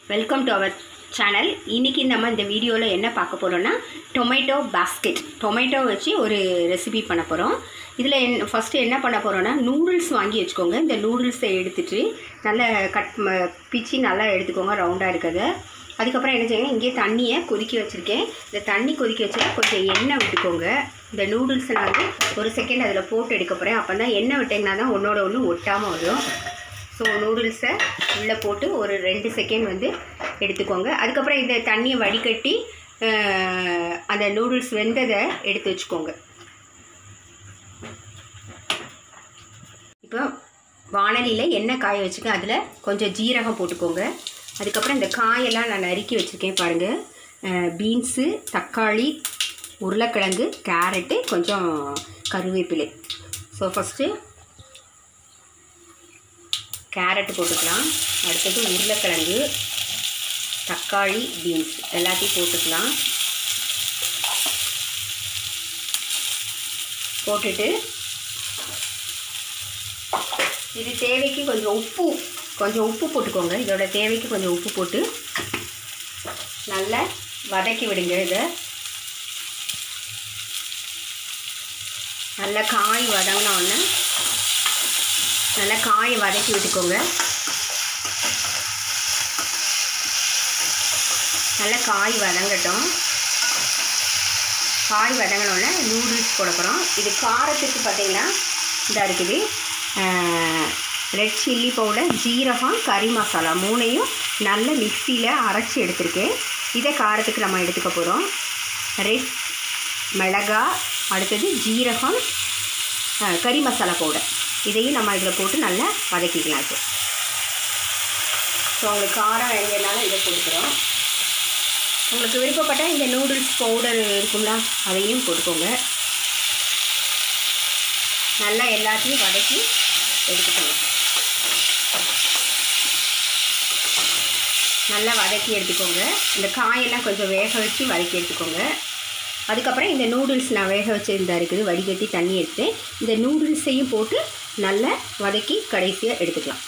welcome to our channel இன்றைக்கி நம்ம இந்த வீடியோவில் என்ன பார்க்க போகிறோன்னா டொமேட்டோ பாஸ்கெட் டொமேட்டோ வச்சு ஒரு ரெசிபி பண்ண போகிறோம் இதில் என் ஃபஸ்ட்டு என்ன பண்ண போகிறோன்னா நூடுல்ஸ் வாங்கி வச்சுக்கோங்க இந்த நூடுல்ஸை எடுத்துட்டு நல்லா கட் ம- பிச்சு நல்லா எடுத்துக்கோங்க ரவுண்டாக இருக்கிறத அதுக்கப்புறம் என்ன செய்யுங்க இங்கே தண்ணியை கொதிக்க வச்சுருக்கேன் இந்த தண்ணி கொதிக்க வச்சுட்டு கொஞ்சம் எண்ணெய் விட்டுக்கோங்க இந்த நூடுல்ஸை நான் வந்து ஒரு செகண்ட் அதில் போட்டு எடுக்க போகிறேன் அப்போ தான் எண்ணெய் விட்டிங்கன்னா தான் ஒன்றோட ஒன்று ஒட்டாமல் வரும் ஸோ நூடுல்ஸை உள்ளே போட்டு ஒரு ரெண்டு செகண்ட் வந்து எடுத்துக்கோங்க அதுக்கப்புறம் இந்த தண்ணியை வடிகட்டி அஹ், அந்த நூடுல்ஸ் வெந்ததை எடுத்து வச்சுக்கோங்க இப்போ வானலியில் எண்ணெய் காய வச்சுக்க அதில் கொஞ்சம் ஜீரகம் போட்டுக்கோங்க அதுக்கப்புறம் இந்த காயெல்லாம் நான் நறுக்கி வச்சுருக்கேன் பாருங்கள் பீன்ஸு தக்காளி உருளைக்கிழங்கு கேரட்டு கொஞ்சம் கருவேப்பிலை ஸோ ஃபஸ்ட்டு கேரட் போட்டுக்கலாம் அடுத்தது உருளைக்கிழங்கு தக்காளி பீன்ஸ் எல்லாத்தையும் போட்டுக்கலாம் போட்டுட்டு இது தேவைக்கு கொஞ்சம் உப்பு கொஞ்சம் உப்பு போட்டுக்கோங்க இதோட தேவைக்கு கொஞ்சம் உப்பு போட்டு நல்லா வதக்கி விடுங்க இதை நல்லா காய் வதங்கின உடனே நல்லா காயை வதக்கி விட்டுக்கோங்க நல்லா காய் வதங்கட்டும் காய் வதங்கினோடனே நூடுல்ஸ் போட போகிறோம் இது காரத்துக்கு பார்த்தீங்கன்னா இதாக இருக்குது ரெட் சில்லி பவுடர் ஜீரகம் கறி மசாலா மூணையும் நல்ல மிக்சியில் அரைச்சி எடுத்திருக்கேன் இதை காரத்துக்கு நம்ம எடுத்துக்க போகிறோம் ரெட் மிளகா அடுத்தது ஜீரகம் அஹ், கறி மசாலா பவுடர் இதையும் நம்ம இதில் போட்டு நல்லா வதக்கிக்கலாம் இப்போ ஸோ உங்களுக்கு காரம் வேண்டியனால இதை போட்டுக்கிறோம் உங்களுக்கு விருப்பப்பட்டால் இந்த நூடுல்ஸ் பவுடர் இருக்குங்களா அதையும் போட்டுக்கோங்க நல்லா எல்லாத்தையும் வதக்கி எடுத்துக்கோங்க நல்லா வதக்கி எடுத்துக்கோங்க இந்த காயெல்லாம் கொஞ்சம் வேக வச்சு வதக்கி எடுத்துக்கோங்க அதுக்கப்புறம் இந்த நூடுல்ஸ் நான் வேக வச்சுருந்தா இருக்குது வடிகட்டி தண்ணி எடுத்து இந்த நூடுல்ஸையும் போட்டு நல்லா வதக்கி கடைசியாக எடுத்துக்கலாம்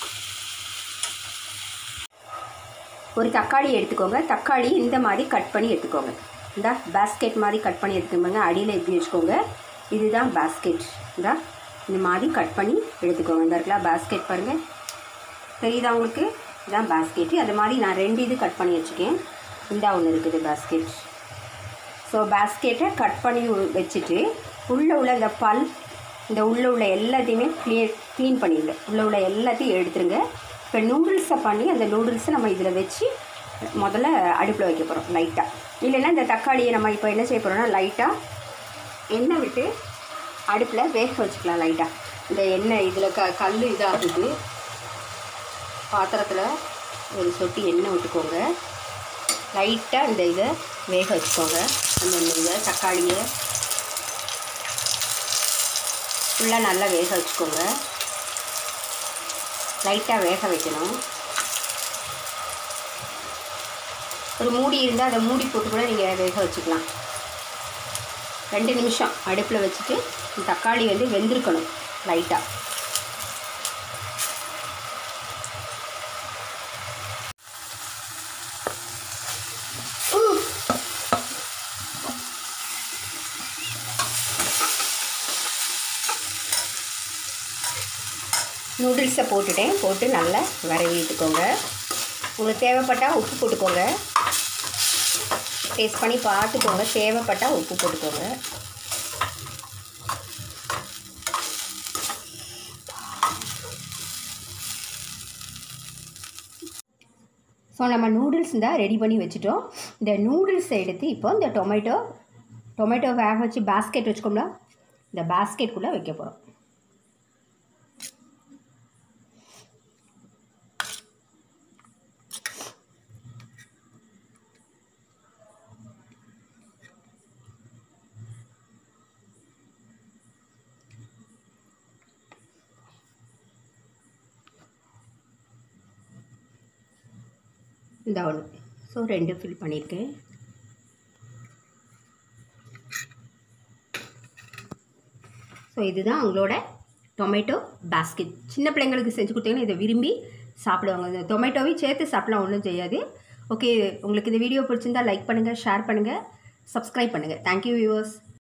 ஒரு தக்காளி எடுத்துக்கோங்க தக்காளி இந்த மாதிரி கட் பண்ணி எடுத்துக்கோங்க இந்த பாஸ்கெட் மாதிரி கட் பண்ணி எடுத்துக்கோங்க அடியில் எப்படி வச்சுக்கோங்க இதுதான் பாஸ்கெட் இந்த இந்த மாதிரி கட் பண்ணி எடுத்துக்கோங்க இந்த இருக்கலாம் பாஸ்கெட் பாருங்கள் தெரியுதா உங்களுக்கு இதுதான் பாஸ்கெட்டு அது மாதிரி நான் ரெண்டு இது கட் பண்ணி வச்சுக்கேன் இந்த ஒன்று இருக்குது பாஸ்கெட் ஸோ பாஸ்கெட்டை கட் பண்ணி உ- வச்சுட்டு உள்ளே உள்ள இந்த பல் இந்த உள்ளே உள்ள எல்லாத்தையுமே க்ளீன் க்ளீன் பண்ணிடுங்க உள்ளே உள்ள எல்லாத்தையும் எடுத்துருங்க இப்போ நூடுல்ஸை பண்ணி அந்த நூடுல்ஸை நம்ம இதில் வச்சு முதல்ல அடுப்பில் வைக்க போகிறோம் லைட்டாக இல்லைன்னா இந்த தக்காளியை நம்ம இப்போ என்ன செய்ய போகிறோம்னா லைட்டாக எண்ணெய் விட்டு அடுப்பில் வேக வச்சுக்கலாம் லைட்டாக இந்த எண்ணெய் இதில் க கல் இதாகுது பாத்திரத்தில் ஒரு சொட்டி எண்ணெய் விட்டுக்கோங்க லைட்டாக இந்த இதை வேக வச்சுக்கோங்க அந்த இந்த இதை தக்காளியை ஃபுல்லாக நல்லா வேக வச்சுக்கோங்க லைட்டாக வேக வைக்கணும் ஒரு மூடி இருந்தால் அதை மூடி போட்டு கூட நீங்கள் வேக வச்சுக்கலாம் ரெண்டு நிமிஷம் அடுப்பில் வச்சுட்டு இந்த தக்காளி வந்து வெந்திருக்கணும் லைட்டாக நூடுல்ஸை போட்டுட்டேன் போட்டு நல்லா வரைவி விட்டுக்கோங்க உங்களுக்கு தேவைப்பட்டால் உப்பு போட்டுக்கோங்க டேஸ்ட் பண்ணி பார்த்துக்கோங்க தேவைப்பட்டால் உப்பு போட்டுக்கோங்க ஸோ நம்ம நூடுல்ஸ் தான் ரெடி பண்ணி வச்சுட்டோம் இந்த நூடுல்ஸை எடுத்து இப்போ இந்த டொமேட்டோ டொமேட்டோ வேக வச்சு பாஸ்கெட் வச்சுக்கோங்களா இந்த பாஸ்கெட்குள்ளே வைக்க போகிறோம் இந்த ஒன்று ஸோ ரெண்டு ஃபில் பண்ணியிருக்கேன் ஸோ இதுதான் உங்களோட டொமேட்டோ பாஸ்கெட் சின்ன பிள்ளைங்களுக்கு செஞ்சு கொடுத்தீங்கன்னா இதை விரும்பி சாப்பிடுவாங்க இந்த டொமேட்டோவையும் சேர்த்து சாப்பிடலாம் ஒன்றும் செய்யாது ஓகே உங்களுக்கு இந்த வீடியோ பிடிச்சிருந்தா லைக் பண்ணுங்கள் ஷேர் பண்ணுங்கள் சப்ஸ்கிரைப் பண்ணுங்கள் தேங்க்யூ வியூவர்ஸ்